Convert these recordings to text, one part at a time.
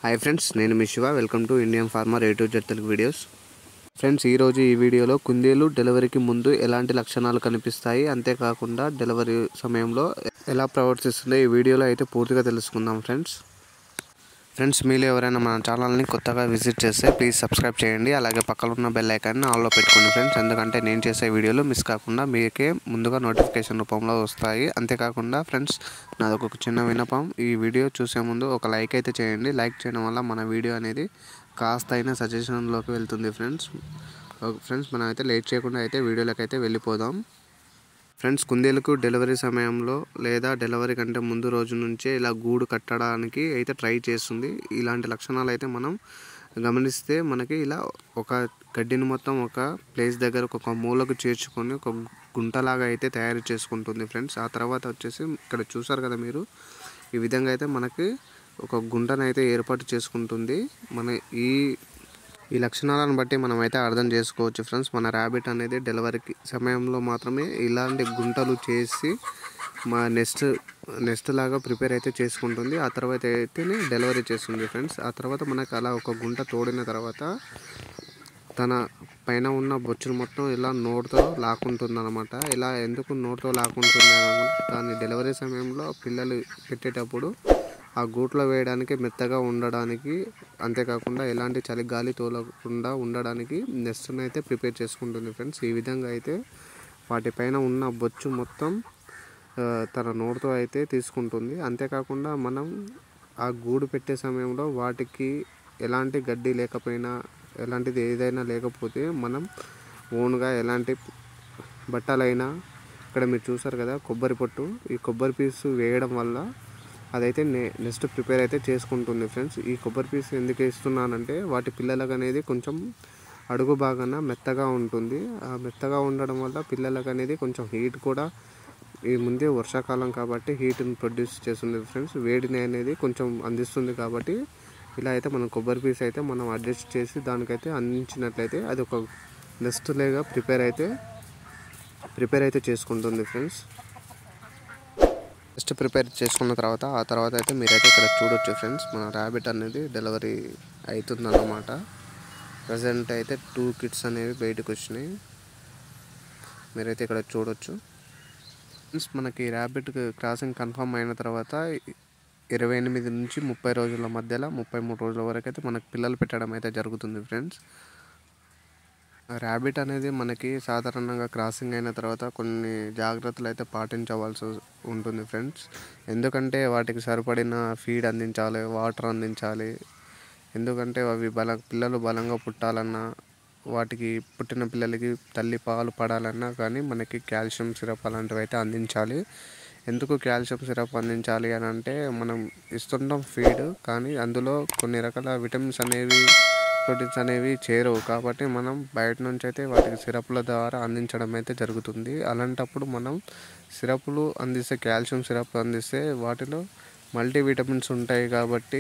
hi friends నేను మీ Shiva welcome to Indian farmer A to Z Telugu videos friends ఈరోజు ఈ వీడియోలో కుందేలు డెలివరీకి ముందు ఎలాంటి లక్షణాలు కనిపిస్తాయి అంతేకాకుండా డెలివరీ సమయంలో ఎలా ప్రవర్తిస్తుందో ఈ వీడియోలో అయితే పూర్తిగా తెలుసుకుందాం ఫ్రెండ్స్ ఫ్రెండ్స్ మీలో ఎవరైనా మన ఛానల్ని కొత్తగా విజిట్ చేస్తే ప్లీజ్ సబ్స్క్రైబ్ చేయండి అలాగే పక్కన ఉన్న బెల్ ఐకాన్ని ఆన్లో పెట్టుకోండి ఫ్రెండ్స్ ఎందుకంటే నేను చేసే వీడియోలు మిస్ కాకుండా మీకే ముందుగా నోటిఫికేషన్ రూపంలో వస్తాయి అంతేకాకుండా ఫ్రెండ్స్ నాది ఒక చిన్న విన్నపం ఈ వీడియో చూసే ముందు ఒక లైక్ అయితే చేయండి లైక్ చేయడం వల్ల మన వీడియో అనేది కాస్త అయినా సజెషన్లోకి వెళ్తుంది ఫ్రెండ్స్ ఫ్రెండ్స్ మనం అయితే లేట్ చేయకుండా అయితే వీడియోలోకి అయితే వెళ్ళిపోదాం ఫ్రెండ్స్ కుందేలకు డెలివరీ సమయంలో లేదా డెలివరీ కంటే ముందు రోజు నుంచే ఇలా గూడు కట్టడానికి అయితే ట్రై చేస్తుంది ఇలాంటి లక్షణాలు అయితే మనం గమనిస్తే మనకి ఇలా ఒక గడ్డిని మొత్తం ఒక ప్లేస్ దగ్గర ఒక మూలకు చేర్చుకొని ఒక గుంటలాగా అయితే తయారు చేసుకుంటుంది ఫ్రెండ్స్ ఆ తర్వాత వచ్చేసి ఇక్కడ చూసారు కదా మీరు ఈ విధంగా అయితే మనకి ఒక గుంటను అయితే ఏర్పాటు చేసుకుంటుంది మన ఈ ఈ లక్షణాలను బట్టి మనం అయితే అర్థం చేసుకోవచ్చు ఫ్రెండ్స్ మన ర్యాబిట్ అనేది డెలివరీకి సమయంలో మాత్రమే ఇలాంటి గుంటలు చేసి మా నెక్స్ట్ నెక్స్ట్ లాగా ప్రిపేర్ అయితే చేసుకుంటుంది ఆ తర్వాత అయితేనే డెలివరీ చేస్తుంది ఫ్రెండ్స్ ఆ తర్వాత మనకు అలా ఒక గుంట తోడిన తర్వాత తన పైన ఉన్న బొచ్చును మొత్తం ఇలా నోటితో లాక్కుంటుంది అనమాట ఇలా ఎందుకు నోటితో లాక్కుంటుంది అనమాట దాని డెలివరీ సమయంలో పిల్లలు పెట్టేటప్పుడు ఆ గూట్లో వేయడానికి మెత్తగా ఉండడానికి అంతేకాకుండా ఎలాంటి చలి గాలి తోలకుండా ఉండడానికి నెస్ట్ని అయితే ప్రిపేర్ చేసుకుంటుంది ఫ్రెండ్స్ ఈ విధంగా అయితే వాటిపైన ఉన్న బొచ్చు మొత్తం తన నోటితో అయితే తీసుకుంటుంది అంతేకాకుండా మనం ఆ గూడు పెట్టే సమయంలో వాటికి ఎలాంటి గడ్డి లేకపోయినా ఎలాంటిది ఏదైనా లేకపోతే మనం ఓన్గా ఎలాంటి బట్టలైనా ఇక్కడ మీరు చూసారు కదా కొబ్బరి పొట్టు ఈ కొబ్బరి పీసు వేయడం వల్ల అదైతే నే నెక్స్ట్ ప్రిపేర్ అయితే చేసుకుంటుంది ఫ్రెండ్స్ ఈ కొబ్బరి పీస్ ఎందుకు వేస్తున్నానంటే వాటి పిల్లలకు అనేది కొంచెం అడుగు బాగాన మెత్తగా ఉంటుంది ఆ మెత్తగా ఉండడం వల్ల పిల్లలకు అనేది కొంచెం హీట్ కూడా ఈ ముందే వర్షాకాలం కాబట్టి హీట్ని ప్రొడ్యూస్ చేస్తుంది ఫ్రెండ్స్ వేడిని అనేది కొంచెం అందిస్తుంది కాబట్టి ఇలా అయితే మనం కొబ్బరి పీస్ అయితే మనం అడ్జస్ట్ చేసి దానికైతే అందించినట్లయితే అది ఒక నెక్స్ట్ లేగా ప్రిపేర్ అయితే ప్రిపేర్ అయితే చేసుకుంటుంది ఫ్రెండ్స్ ఫస్ట్ ప్రిపేర్ చేసుకున్న తర్వాత ఆ తర్వాత అయితే మీరైతే ఇక్కడ చూడొచ్చు ఫ్రెండ్స్ మన ర్యాబిట్ అనేది డెలివరీ అవుతుందన్నమాట ప్రజెంట్ అయితే టూ కిట్స్ అనేవి బయటకు వచ్చినాయి మీరైతే ఇక్కడ చూడొచ్చు ఫ్రెండ్స్ మనకి ర్యాబిట్ క్రాసింగ్ కన్ఫర్మ్ అయిన తర్వాత ఇరవై ఎనిమిది నుంచి ముప్పై రోజుల మధ్యలో ముప్పై మూడు రోజుల వరకు అయితే మనకు పిల్లలు పెట్టడం అయితే జరుగుతుంది ఫ్రెండ్స్ ర్యాబిట్ అనేది మనకి సాధారణంగా క్రాసింగ్ అయిన తర్వాత కొన్ని జాగ్రత్తలు అయితే పాటించవలసి ఉంటుంది ఫ్రెండ్స్ ఎందుకంటే వాటికి సరిపడిన ఫీడ్ అందించాలి వాటర్ అందించాలి ఎందుకంటే అవి బల పిల్లలు బలంగా పుట్టాలన్నా వాటికి పుట్టిన పిల్లలకి తల్లి పాలు పడాలన్నా కానీ మనకి కాల్షియం సిరప్ అలాంటివి అయితే అందించాలి ఎందుకు కాల్షియం సిరప్ అందించాలి అని అంటే మనం ఇస్తుంటాం ఫీడ్ కానీ అందులో కొన్ని రకాల విటమిన్స్ అనేవి ప్రోటీన్స్ అనేవి చేరవు కాబట్టి మనం బయట నుంచి అయితే వాటికి సిరప్ల ద్వారా అందించడం అయితే జరుగుతుంది అలాంటప్పుడు మనం సిరప్లు అందిస్తే కాల్షియం సిరప్ అందిస్తే వాటిలో మల్టీ విటమిన్స్ ఉంటాయి కాబట్టి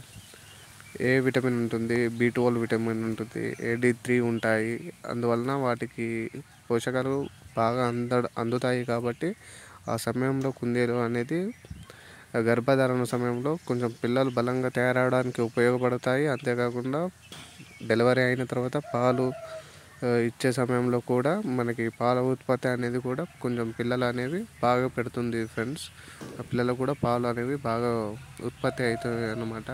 ఏ విటమిన్ ఉంటుంది బి ట్వెల్వ్ విటమిన్ ఉంటుంది ఏడి త్రీ ఉంటాయి అందువలన వాటికి పోషకాలు బాగా అంద అందుతాయి కాబట్టి ఆ సమయంలో కుందేలు అనేది గర్భధారణ సమయంలో కొంచెం పిల్లలు బలంగా తయారవడానికి ఉపయోగపడతాయి అంతేకాకుండా డెలివరీ అయిన తర్వాత పాలు ఇచ్చే సమయంలో కూడా మనకి పాల ఉత్పత్తి అనేది కూడా కొంచెం పిల్లలు అనేవి బాగా పెడుతుంది ఫ్రెండ్స్ ఆ పిల్లలు కూడా పాలు అనేవి బాగా ఉత్పత్తి అవుతాయి అన్నమాట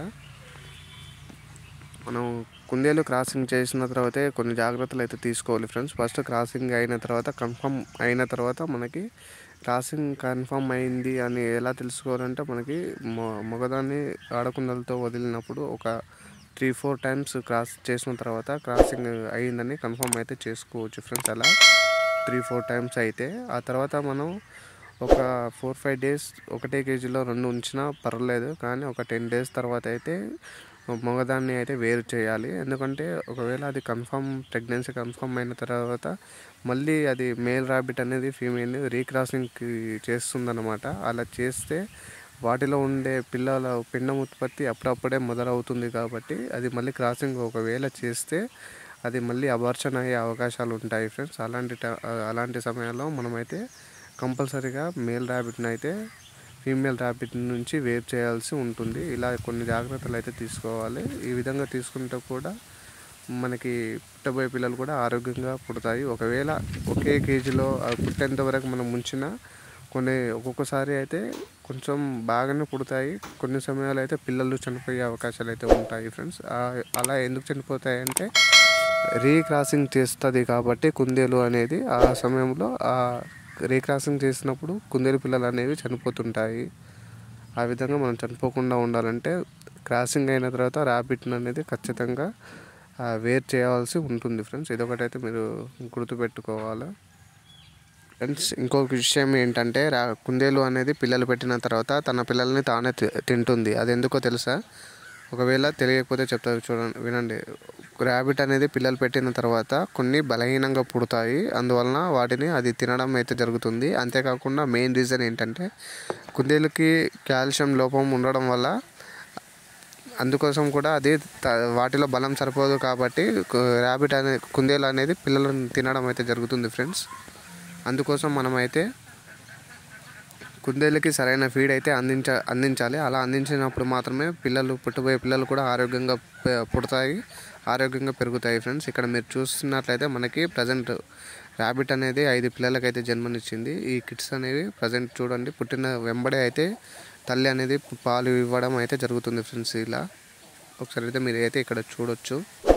మనం కుందేలు క్రాసింగ్ చేసిన తర్వాత కొన్ని జాగ్రత్తలు అయితే తీసుకోవాలి ఫ్రెండ్స్ ఫస్ట్ క్రాసింగ్ అయిన తర్వాత కన్ఫర్మ్ అయిన తర్వాత మనకి క్రాసింగ్ కన్ఫర్మ్ అయింది అని ఎలా తెలుసుకోవాలంటే మనకి మగదాన్ని ఆడకుండలతో వదిలినప్పుడు ఒక త్రీ ఫోర్ టైమ్స్ క్రాస్ చేసిన తర్వాత క్రాసింగ్ అయిందని కన్ఫర్మ్ అయితే చేసుకోవచ్చు ఫ్రెండ్స్ అలా త్రీ ఫోర్ టైమ్స్ అయితే ఆ తర్వాత మనం ఒక ఫోర్ ఫైవ్ డేస్ ఒకటే కేజీలో రెండు ఉంచినా పర్వాలేదు కానీ ఒక టెన్ డేస్ తర్వాత అయితే మగదాన్ని అయితే వేరు చేయాలి ఎందుకంటే ఒకవేళ అది కన్ఫర్మ్ ప్రెగ్నెన్సీ కన్ఫర్మ్ అయిన తర్వాత మళ్ళీ అది మేల్ ర్యాబిట్ అనేది ఫీమేల్ని రీక్రాసింగ్కి చేస్తుందన్నమాట అలా చేస్తే వాటిలో ఉండే పిల్లల పిండం ఉత్పత్తి అప్పుడప్పుడే మొదలవుతుంది కాబట్టి అది మళ్ళీ క్రాసింగ్ ఒకవేళ చేస్తే అది మళ్ళీ అబార్షన్ అయ్యే అవకాశాలు ఉంటాయి ఫ్రెండ్స్ అలాంటి అలాంటి సమయాల్లో మనమైతే కంపల్సరీగా మేల్ ర్యాబిట్ని అయితే ఫీమేల్ ర్యాబిట్ నుంచి వేరు చేయాల్సి ఉంటుంది ఇలా కొన్ని జాగ్రత్తలు అయితే తీసుకోవాలి ఈ విధంగా తీసుకుంటే కూడా మనకి పుట్టబోయే పిల్లలు కూడా ఆరోగ్యంగా పుడతాయి ఒకవేళ ఒకే కేజీలో అవి పుట్టేంత వరకు మనం ఉంచినా కొన్ని ఒక్కొక్కసారి అయితే కొంచెం బాగానే పుడతాయి కొన్ని సమయాలు అయితే పిల్లలు చనిపోయే అవకాశాలు అయితే ఉంటాయి ఫ్రెండ్స్ అలా ఎందుకు చనిపోతాయి అంటే రీక్రాసింగ్ చేస్తుంది కాబట్టి కుందేలు అనేది ఆ సమయంలో ఆ రీక్రాసింగ్ చేసినప్పుడు కుందేలు పిల్లలు అనేవి చనిపోతుంటాయి ఆ విధంగా మనం చనిపోకుండా ఉండాలంటే క్రాసింగ్ అయిన తర్వాత ర్యాబిట్ అనేది ఖచ్చితంగా ఆ, వేరు చేయాల్సి ఉంటుంది ఫ్రెండ్స్ ఇదొకటైతే మీరు గుర్తుపెట్టుకోవాలి ఫ్రెండ్స్ ఇంకొక విషయం ఏంటంటే రా కుందేలు అనేది పిల్లలు పెట్టిన తర్వాత తన పిల్లల్ని తానే తి- తింటుంది అది ఎందుకో తెలుసా ఒకవేళ తెలియకపోతే చెప్తారు చూడండి వినండి ర్యాబిట్ అనేది పిల్లలు పెట్టిన తర్వాత కొన్ని బలహీనంగా పుడతాయి అందువలన వాటిని అది తినడం అయితే జరుగుతుంది అంతేకాకుండా మెయిన్ రీజన్ ఏంటంటే కుందేలుకి కాల్షియం లోపం ఉండడం వల్ల అందుకోసం కూడా అది త- వాటిలో బలం సరిపోదు కాబట్టి ర్యాబిట్ అనే కుందేలు అనేది పిల్లలను తినడం అయితే జరుగుతుంది ఫ్రెండ్స్ అందుకోసం మనమైతే కుందేలకి సరైన ఫీడ్ అయితే అందించ అందించాలి అలా అందించినప్పుడు మాత్రమే పిల్లలు పుట్టబోయే పిల్లలు కూడా ఆరోగ్యంగా పె- పుడతాయి ఆరోగ్యంగా పెరుగుతాయి ఫ్రెండ్స్ ఇక్కడ మీరు చూస్తున్నట్లయితే మనకి ప్రజెంట్ ర్యాబిట్ అనేది ఐదు పిల్లలకైతే జన్మనిచ్చింది ఈ కిడ్స్ అనేవి ప్రజెంట్ చూడండి పుట్టిన వెంబడే అయితే తల్లి అనేది పాలు ఇవ్వడం అయితే జరుగుతుంది ఫ్రెండ్స్ ఇలా ఒకసారి అయితే మీరు అయితే ఇక్కడ చూడొచ్చు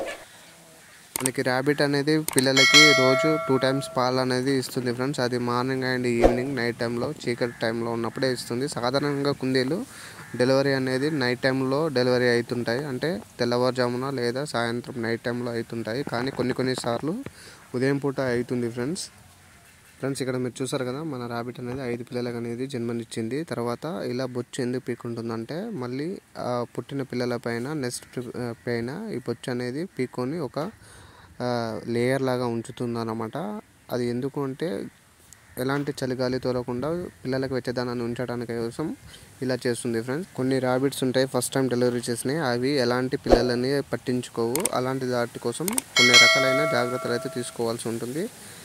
మనకి ర్యాబిట్ అనేది పిల్లలకి రోజు టూ టైమ్స్ పాలు అనేది ఇస్తుంది ఫ్రెండ్స్ అది మార్నింగ్ అండ్ ఈవినింగ్ నైట్ టైంలో చీకటి టైంలో ఉన్నప్పుడే ఇస్తుంది సాధారణంగా కుందేలు డెలివరీ అనేది నైట్ టైంలో డెలివరీ అవుతుంటాయి అంటే తెల్లవారుజామున లేదా సాయంత్రం నైట్ టైంలో అవుతుంటాయి కానీ కొన్ని కొన్ని సార్లు ఉదయం పూట అవుతుంది ఫ్రెండ్స్ ఫ్రెండ్స్ ఇక్కడ మీరు చూసారు కదా మన ర్యాబిట్ అనేది ఐదు పిల్లలకు అనేది జన్మనిచ్చింది తర్వాత ఇలా బొచ్చు ఎందుకు పీక్కుంటుందంటే మళ్ళీ ఆ పుట్టిన పిల్లల పైన నెక్స్ట్ పైన ఈ బొచ్చు అనేది పీక్కొని ఒక లేయర్ లాగా ఉంచుతుంది అన్నమాట అది ఎందుకు అంటే ఎలాంటి చలిగాలి తోలకుండా పిల్లలకు వెచ్చదనాన్ని ఉంచడానికి కోసం ఇలా చేస్తుంది ఫ్రెండ్స్ కొన్ని ర్యాబిట్స్ ఉంటాయి ఫస్ట్ టైం డెలివరీ చేసినాయి అవి ఎలాంటి పిల్లలని పట్టించుకోవు అలాంటి వాటి కోసం కొన్ని రకాలైన జాగ్రత్తలు అయితే తీసుకోవాల్సి ఉంటుంది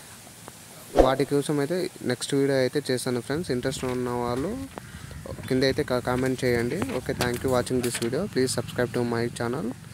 వాటి కోసం అయితే నెక్స్ట్ వీడియో అయితే చేస్తాను ఫ్రెండ్స్ ఇంట్రెస్ట్ ఉన్న వాళ్ళు కింద అయితే కామెంట్ చేయండి okay thank you watching this video please subscribe to my channel